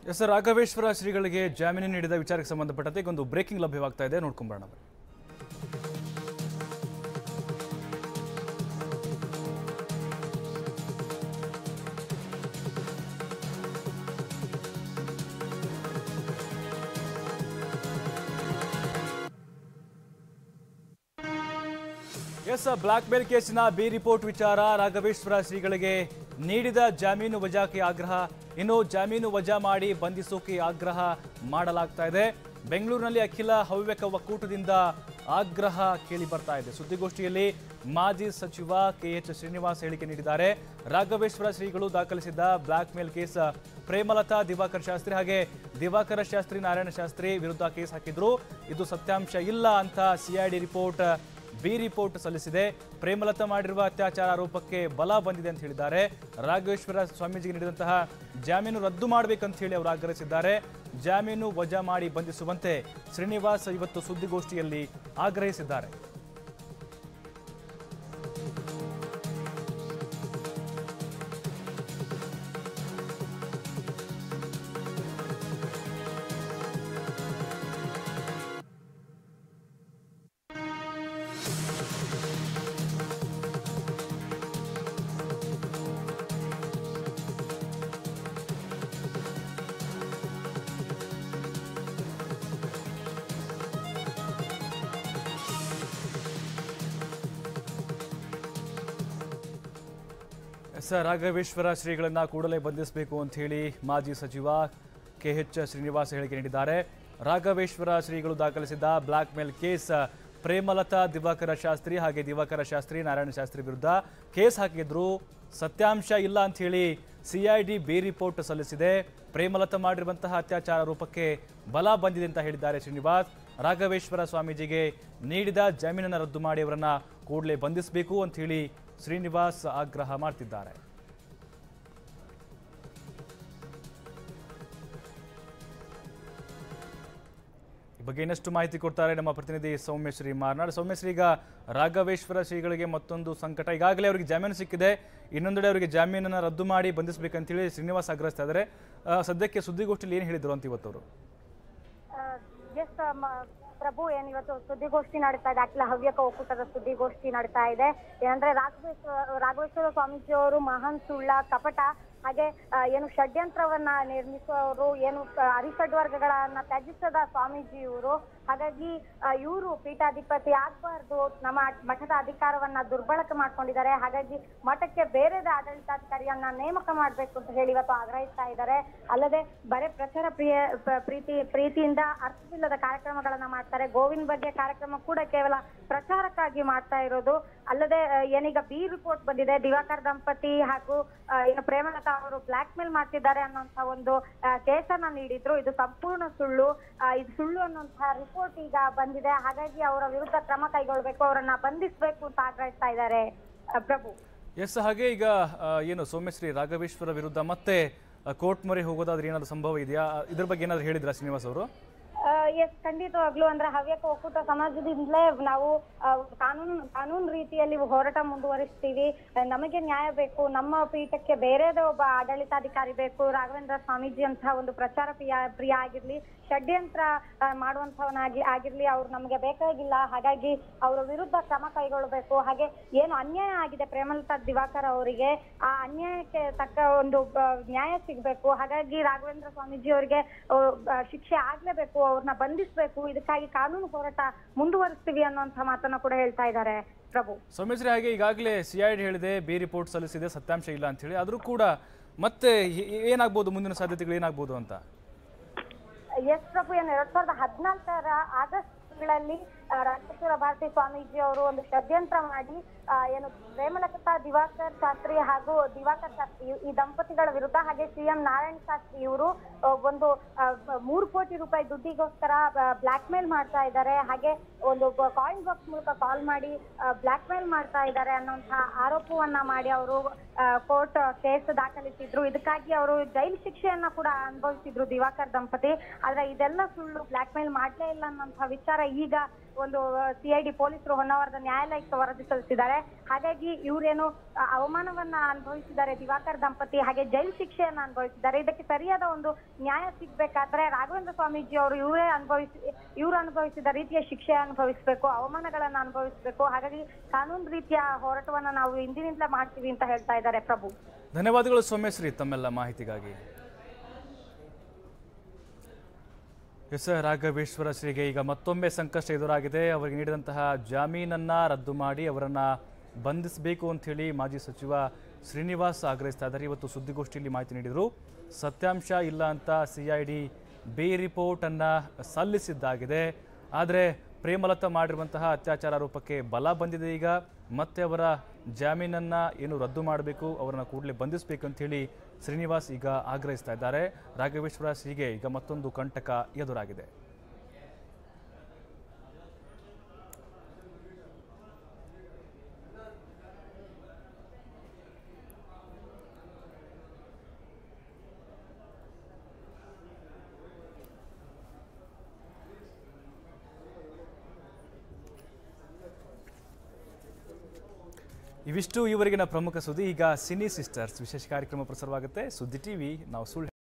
Yes sir Raghaveshwara ಶ್ರೀಗಳಿಗೆ ಜಾಮೀನು ನೀಡಿದ ವಿಚಾರಕ್ಕೆ ಸಂಬಂಧಪಟ್ಟಂತೆ ಈಗ ಒಂದು ಬ್ರೇಕಿಂಗ್ ಲಭ್ಯವಾಗ್ತಾ ಇದೆ ನೋಡ್ಕೊಂಬರೋಣ ಬನ್ನಿ. ಎಸ್ ಬ್ಲಾಕ್ ಮೇಲ್ ಕೇಸಿನ ಬಿ ರಿಪೋರ್ಟ್ ವಿಚಾರ ರಾಘವೇಶ್ವರ ಶ್ರೀಗಳಿಗೆ ನೀಡಿದ ಜಾಮೀನು ವಜಾಕ್ಕೆ ಆಗ್ರಹ ಇನ್ನು ಜಾಮೀನು ವಜಾ ಮಾಡಿ ಬಂಧಿಸೋಕೆ ಆಗ್ರಹ ಮಾಡಲಾಗ್ತಾ ಇದೆ ಬೆಂಗಳೂರಿನಲ್ಲಿ ಅಖಿಲ ಹವ್ಯಕ ಒಕ್ಕೂಟದಿಂದ ಆಗ್ರಹ ಕೇಳಿ ಬರ್ತಾ ಇದೆ ಸುದ್ದಿಗೋಷ್ಠಿಯಲ್ಲಿ ಮಾಜಿ ಸಚಿವ ಕೆ ಎಚ್ ಶ್ರೀನಿವಾಸ್ ಹೇಳಿಕೆ ನೀಡಿದ್ದಾರೆ ರಾಘವೇಶ್ವರ ಶ್ರೀಗಳು ದಾಖಲಿಸಿದ್ದ blackmail case Premalatha Diwakar Shastri ಹಾಗೆ ದಿವಾಕರ ಶಾಸ್ತ್ರಿ ನಾರಾಯಣ ಶಾಸ್ತ್ರಿ ವಿರುದ್ಧ ಕೇಸ್ ಹಾಕಿದ್ರು ಇದು ಸತ್ಯಾಂಶ ಇಲ್ಲ ಅಂತ ಸಿಐಡಿ ರಿಪೋರ್ಟ್ ಬಿ ರಿಪೋರ್ಟ್ ಸಲ್ಲಿಸಿದೆ ಪ್ರೇಮಲತಾ ಮಾಡಿರುವ ಅತ್ಯಾಚಾರ ಆರೋಪಕ್ಕೆ ಬಲ ಬಂದಿದೆ ಅಂತ ಹೇಳಿದ್ದಾರೆ ರಾಘವೇಶ್ವರ ಸ್ವಾಮೀಜಿಗೆ ನೀಡಿದಂತಹ ಜಾಮೀನು ರದ್ದು ಮಾಡಬೇಕಂತ ಹೇಳಿ ಅವರು ಆಗ್ರಹಿಸಿದ್ದಾರೆ ಜಾಮೀನು ವಜಾ ಮಾಡಿ ಬಂಧಿಸುವಂತೆ ಶ್ರೀನಿವಾಸ್ ಇವತ್ತು ಸುದ್ದಿಗೋಷ್ಠಿಯಲ್ಲಿ ಆಗ್ರಹಿಸಿದ್ದಾರೆ ಸರ್ ರಾಘವೇಶ್ವರ ಶ್ರೀಗಳನ್ನ ಕೂಡಲೇ ಬಂಧಿಸಬೇಕು ಅಂತ ಹೇಳಿ ಮಾಜಿ ಸಚಿವ ಕೆ ಎಚ್ ಶ್ರೀನಿವಾಸ್ ಹೇಳಿಕೆ ನೀಡಿದ್ದಾರೆ ರಾಘವೇಶ್ವರ ಶ್ರೀಗಳು ದಾಖಲಿಸಿದ್ದ blackmail case Premalatha Diwakara Shastri ಹಾಗೆ ದಿವಾಕರ ಶಾಸ್ತ್ರಿ ನಾರಾಯಣ ಶಾಸ್ತ್ರಿ ವಿರುದ್ಧ ಕೇಸ್ ಹಾಕಿದ್ರು ಸತ್ಯಾಂಶ ಇಲ್ಲ ಅಂತ ಹೇಳಿ ಸಿಐಡಿ ಬಿ ರಿಪೋರ್ಟ್ ಸಲ್ಲಿಸಿದೆ ಪ್ರೇಮಲತಾ ಮಾಡಿರುವಂತಹ ಅತ್ಯಾಚಾರ ಆರೋಪಕ್ಕೆ ಬಲ ಬಂದಿದೆ ಅಂತ ಹೇಳಿದ್ದಾರೆ ಶ್ರೀನಿವಾಸ್ ರಾಘವೇಶ್ವರ ಸ್ವಾಮೀಜಿಗೆ ನೀಡಿದ ಜಾಮೀನನ್ನು ರದ್ದು ಮಾಡಿ ಅವರನ್ನ ಕೂಡಲೇ ಬಂಧಿಸಬೇಕು ಅಂತ ಹೇಳಿ ಶ್ರೀನಿವಾಸ್ ಆಗ್ರಹ ಮಾಡ್ತಿದ್ದಾರೆ ಈ ಬಗ್ಗೆ ಇನ್ನಷ್ಟು ಮಾಹಿತಿ ಕೊಡ್ತಾರೆ ನಮ್ಮ ಪ್ರತಿನಿಧಿ ಸೌಮ್ಯಶ್ರೀ ಮಾರ್ನಾಡ್ ಸೌಮ್ಯಶ್ರೀ ಈಗ ರಾಘವೇಶ್ವರ ಶ್ರೀಗಳಿಗೆ ಮತ್ತೊಂದು ಸಂಕಟ ಈಗಾಗಲೇ ಅವರಿಗೆ ಜಾಮೀನು ಸಿಕ್ಕಿದೆ ಇನ್ನೊಂದೆಡೆ ಅವರಿಗೆ ಜಾಮೀನನ್ನು ರದ್ದು ಮಾಡಿ ಬಂಧಿಸಬೇಕಂತೇಳಿ ಶ್ರೀನಿವಾಸ್ ಆಗ್ರಹಿಸ್ತಾ ಇದ್ದಾರೆ ಆ, ಸದ್ಯಕ್ಕೆ ಸುದ್ದಿಗೋಷ್ಠಿಯಲ್ಲಿ ಏನು ಹೇಳಿದ್ರು ಅಂತ ಇವತ್ತು ಅವರು ಎಸ್ ಪ್ರಭು ಏನ್ ಇವತ್ತು ಸುದ್ದಿಗೋಷ್ಠಿ ನಡೀತಾ ಇದೆ ಅಖಿಲ ಹವ್ಯಕ ಒಕ್ಕೂಟದ ಸುದ್ದಿಗೋಷ್ಠಿ ನಡೀತಾ ಇದೆ ಏನಂದ್ರೆ ರಾಘವೇಶ್ವರ ರಾಘವೇಶ್ವರ ಸ್ವಾಮೀಜಿ ಅವರು ಮಹಾನ್ ಸುಳ್ಳ ಕಪಟ ಹಾಗೆ ಆ, ಏನು ಷಡ್ಯಂತ್ರವನ್ನ ನಿರ್ಮಿಸುವವರು ಏನು ಆ, ಅರಿಷಡ್ ವರ್ಗಗಳನ್ನ ತ್ಯಜಿಸದ ಸ್ವಾಮೀಜಿ ಇವರು ಹಾಗಾಗಿ ಇವರು ಪೀಠಾಧಿಪತಿ ಆಗ್ಬಾರ್ದು ನಮ್ಮ ಮಠದ ಅಧಿಕಾರವನ್ನ ದುರ್ಬಳಕೆ ಮಾಡ್ಕೊಂಡಿದ್ದಾರೆ ಹಾಗಾಗಿ ಮಠಕ್ಕೆ ಬೇರೆದ ಆಡಳಿತಾಧಿಕಾರಿಯನ್ನ ನೇಮಕ ಮಾಡ್ಬೇಕು ಅಂತ ಹೇಳಿ ಇವತ್ತು ಆಗ್ರಹಿಸ್ತಾ ಇದ್ದಾರೆ ಅಲ್ಲದೆ ಬರೇ ಪ್ರಚಾರ ಪ್ರಿಯ ಪ- ಪ್ರೀತಿ ಪ್ರೀತಿಯಿಂದ ಅರ್ಥವಿಲ್ಲದ ಕಾರ್ಯಕ್ರಮಗಳನ್ನ ಮಾಡ್ತಾರೆ ಗೋವಿಂದ್ ಬಗ್ಗೆ ಕಾರ್ಯಕ್ರಮ ಕೂಡ ಕೇವಲ ಪ್ರಚಾರಕ್ಕಾಗಿ ಮಾಡ್ತಾ ಇರೋದು ಅಲ್ಲದೆ ಆ, ಏನೀಗ ಬಿ ರಿಪೋರ್ಟ್ ಬಂದಿದೆ ದಿವಾಕರ್ ದಂಪತಿ ಹಾಗೂ ಆ, ಏನು ಪ್ರೇಮಲತಾ ಅವರು ಬ್ಲಾಕ್ ಮೇಲ್ ಮಾಡ್ತಿದ್ದಾರೆ ಅನ್ನೋಂತ ಒಂದು ಆ, ಕೇಸನ್ನ ನೀಡಿದ್ರು ಇದು ಸಂಪೂರ್ಣ ಸುಳ್ಳು ಆ, ಇದು ಸುಳ್ಳು ಅನ್ನೋಂತಹ ರಿಪೋರ್ಟ್ ಈಗ ಬಂದಿದೆ ಹಾಗಾಗಿ ಅವರ ವಿರುದ್ಧ ಕ್ರಮ ಕೈಗೊಳ್ಬೇಕು ಅವರನ್ನ ಬಂಧಿಸಬೇಕು ಅಂತ ಆಗ್ರಹಿಸ್ತಾ ಇದ್ದಾರೆ ಆ, ಪ್ರಭು ಎಸ್ ಹಾಗೆ ಈಗ ಆ, ಏನು ಸೌಮ್ಯಶ್ರೀ ರಾಘವೇಶ್ವರ ವಿರುದ್ಧ ಮತ್ತೆ ಕೋರ್ಟ್ ಮೊರೆ ಹೋಗೋದಾದ್ರೆ ಏನಾದ್ರು ಸಂಭವ ಇದೆಯಾ ಇದ್ರ ಬಗ್ಗೆ ಏನಾದ್ರು ಹೇಳಿದ್ರಾ ಶ್ರೀನಿವಾಸ್ ಅವರು ಎಸ್ ಖಂಡಿತವಾಗ್ಲೂ ಅಂದ್ರೆ ಹವ್ಯಕ ಒಕ್ಕೂಟ ಸಮಾಜದಿಂದಲೇ ನಾವು ಆ, ಕಾನೂನು ಕಾನೂನು ರೀತಿಯಲ್ಲಿ ಹೋರಾಟ ಮುಂದುವರಿಸ್ತೀವಿ ಆ, ನಮಗೆ ನ್ಯಾಯ ಬೇಕು ನಮ್ಮ ಪೀಠಕ್ಕೆ ಬೇರೆದೇ ಒಬ್ಬ ಆಡಳಿತಾಧಿಕಾರಿ ಬೇಕು ರಾಘವೇಂದ್ರ ಸ್ವಾಮೀಜಿ ಅಂತ ಒಂದು ಪ್ರಚಾರ ಪ್ರಿಯ ಪ್ರಿಯ ಆಗಿರ್ಲಿ ಷಡ್ಯಂತ್ರ ಆ, ಮಾಡುವಂತವನಾಗಿ ಆಗಿರ್ಲಿ ಅವ್ರು ನಮಗೆ ಬೇಕಾಗಿಲ್ಲ ಹಾಗಾಗಿ ಅವರ ವಿರುದ್ಧ ಕ್ರಮ ಕೈಗೊಳ್ಳಬೇಕು ಹಾಗೆ ಏನು ಅನ್ಯಾಯ ಆಗಿದೆ ಪ್ರೇಮಲತಾ ದಿವಾಕರ್ ಅವರಿಗೆ ಆ ಅನ್ಯಾಯಕ್ಕೆ ತಕ್ಕ ಒಂದು ಆ, ನ್ಯಾಯ ಸಿಗ್ಬೇಕು ಹಾಗಾಗಿ ರಾಘವೇಂದ್ರ ಸ್ವಾಮೀಜಿ ಅವರಿಗೆ ಆ, ಆ, ಶಿಕ್ಷೆ ಆಗ್ಲೇಬೇಕು ಅವ್ರನ್ನ ಬಂಧಿಸ್ಬೇಕು ಇದಕ್ಕಾಗಿ ಕಾನೂನು ಹೋರಾಟ ಮುಂದುವರಿಸ್ತೀವಿ ಅನ್ನುವಂತ ಮಾತನ್ನ ಕೂಡ ಹೇಳ್ತಾ ಇದ್ದಾರೆ ಪ್ರಭು ಸೌಮ್ಯಶ್ರೀ ಹಾಗೆ ಈಗಾಗಲೇ ಸಿಐಡಿ ಹೇಳಿದೆ ಬಿ ರಿಪೋರ್ಟ್ ಸಲ್ಲಿಸಿದೆ ಸತ್ಯಾಂಶ ಇಲ್ಲ ಅಂತ ಹೇಳಿ ಆದರೂ ಕೂಡ ಮತ್ತೆ ಏ- ಏನಾಗ್ಬೋದು ಮುಂದಿನ ಸಾಧ್ಯತೆಗಳು ಏನಾಗ್ಬೋದು ಅಂತ ಎಸ್ ಪ್ರಭು ಏನು ಎರಡ್ ಸಾವಿರದ ಹದಿನಾಲ್ಕರ ಆಗಸ್ಟ್ ತಿಂಗಳಲ್ಲಿ ಆ, ರಾಜೇಶ್ವರ ಭಾರತಿ ಸ್ವಾಮೀಜಿ ಅವರು ಒಂದು ಷಡ್ಯಂತ್ರ ಮಾಡಿ ಆ, ಏನು ಪ್ರೇಮಲತಾ ದಿವಾಕರ್ ಶಾಸ್ತ್ರಿ ಹಾಗೂ ದಿವಾಕರ್ ಶಾಸ್ತ್ರಿ ಈ ದಂಪತಿಗಳ ವಿರುದ್ಧ ಹಾಗೆ ಸಿಎಂ ನಾರಾಯಣ ಶಾಸ್ತ್ರಿ ಇವರು ಆ, ಒಂದು ಆ, ಮೂರು ಕೋಟಿ ರೂಪಾಯಿ ದುಡ್ಡಿಗೋಸ್ಕರ ಬ್ಲಾಕ್ ಮೇಲ್ ಮಾಡ್ತಾ ಇದ್ದಾರೆ ಹಾಗೆ ಒಂದು ಕಾಯಿನ್ ಬಾಕ್ಸ್ ಮೂಲಕ ಕಾಲ್ ಮಾಡಿ ಬ್ಲಾಕ್ ಮೇಲ್ ಮಾಡ್ತಾ ಇದ್ದಾರೆ ಅನ್ನೋಂತಹ ಆರೋಪವನ್ನ ಮಾಡಿ ಅವರು ಕೋರ್ಟ್ ಕೇಸ್ ದಾಖಲಿಸಿದ್ರು ಇದಕ್ಕಾಗಿ ಅವರು ಜೈಲು ಶಿಕ್ಷೆಯನ್ನ ಕೂಡ ಅನುಭವಿಸಿದ್ರು ದಿವಾಕರ್ ದಂಪತಿ ಆದ್ರೆ ಇದೆಲ್ಲ ಸುಳ್ಳು ಬ್ಲಾಕ್ ಮೇಲ್ ಮಾಡ್ಲೇ ಇಲ್ಲ ಅನ್ನೋಂತಹ ವಿಚಾರ ಈಗ ಒಂದು ಸಿಐಡಿ ಪೊಲೀಸರು ಹೊನ್ನಾವರದ ನ್ಯಾಯಾಲಯಕ್ಕೆ ವರದಿ ಸಲ್ಲಿಸಿದ್ದಾರೆ ಹಾಗಾಗಿ ಇವರೇನು ಅ- ಅವಮಾನವನ್ನ ಅನುಭವಿಸಿದ್ದಾರೆ ದಿವಾಕರ್ ದಂಪತಿ ಹಾಗೆ ಜೈಲು ಶಿಕ್ಷೆಯನ್ನ ಅನುಭವಿಸಿದ್ದಾರೆ ಇದಕ್ಕೆ ಸರಿಯಾದ ಒಂದು ನ್ಯಾಯ ಸಿಗ್ಬೇಕಾದ್ರೆ ರಾಘವೇಂದ್ರ ಸ್ವಾಮೀಜಿ ಅವರು ಇವರೇ ಅನುಭವಿಸಿ ಇವರು ಅನುಭವಿಸಿದ ರೀತಿಯ ಶಿಕ್ಷೆ ಅನುಭವಿಸಬೇಕು ಅವಮಾನಗಳನ್ನ ಅನುಭವಿಸಬೇಕು ಹಾಗಾಗಿ ಕಾನೂನು ರೀತಿಯ ಹೋರಾಟವನ್ನ ನಾವು ಇಂದಿನಿಂದಲೇ ಮಾಡ್ತೀವಿ ಅಂತ ಹೇಳ್ತಾ ಇದ್ದಾರೆ ಪ್ರಭು ಧನ್ಯವಾದಗಳು ಸೌಮ್ಯಶ್ರೀ ತಮ್ಮೆಲ್ಲ ಮಾಹಿತಿಗಾಗಿ ಎಸ್ ರಾಘವೇಶ್ವರ ಶ್ರೀಗೆ ಈಗ ಮತ್ತೊಮ್ಮೆ ಸಂಕಷ್ಟ ಎದುರಾಗಿದೆ ಅವರಿಗೆ ನೀಡಿದಂತಹ ಜಾಮೀನನ್ನ ರದ್ದು ಮಾಡಿ ಅವರನ್ನ ಬಂಧಿಸಬೇಕು ಅಂತ ಹೇಳಿ ಮಾಜಿ ಸಚಿವ ಶ್ರೀನಿವಾಸ್ ಆಗ್ರಹಿಸ್ತಾ ಇದ್ದಾರೆ ಇವತ್ತು ಸುದ್ದಿಗೋಷ್ಠಿಯಲ್ಲಿ ಮಾಹಿತಿ ನೀಡಿದರು ಸತ್ಯಾಂಶ ಇಲ್ಲ ಅಂತ C I D B report ಅನ್ನ ಸಲ್ಲಿಸಿದ್ದಾಗಿದೆ ಆದರೆ ಪ್ರೇಮಲತಾ ಮಾಡಿರುವಂತಹ ಅತ್ಯಾಚಾರ ಆರೋಪಕ್ಕೆ ಬಲ ಬಂದಿದೆ ಈಗ ಮತ್ತೆ ಅವರ ಜಾಮೀನನ್ನ ಏನು ರದ್ದು ಮಾಡಬೇಕು ಅವರನ್ನ ಕೂಡಲೇ ಬಂಧಿಸಬೇಕು ಅಂತ ಹೇಳಿ ಶ್ರೀನಿವಾಸ್ ಈಗ ಆಗ್ರಹಿಸ್ತಾ ಇದ್ದಾರೆ ರಾಘವೇಶ್ವರ ಶ್ರೀಗೆ ಈಗ ಮತ್ತೊಂದು ಕಂಟಕ ಎದುರಾಗಿದೆ ಇವಿಷ್ಟು ಇವರೆಗಿನ ಪ್ರಮುಖ ಸುದ್ದಿ ಈಗ ಸಿನಿ ಸಿಸ್ಟರ್ಸ್ ವಿಶೇಷ ಕಾರ್ಯಕ್ರಮ ಪ್ರಸಾರವಾಗುತ್ತೆ ಸುದ್ದಿ ಟಿವಿ ನಾವು ಸುಳ್ಳು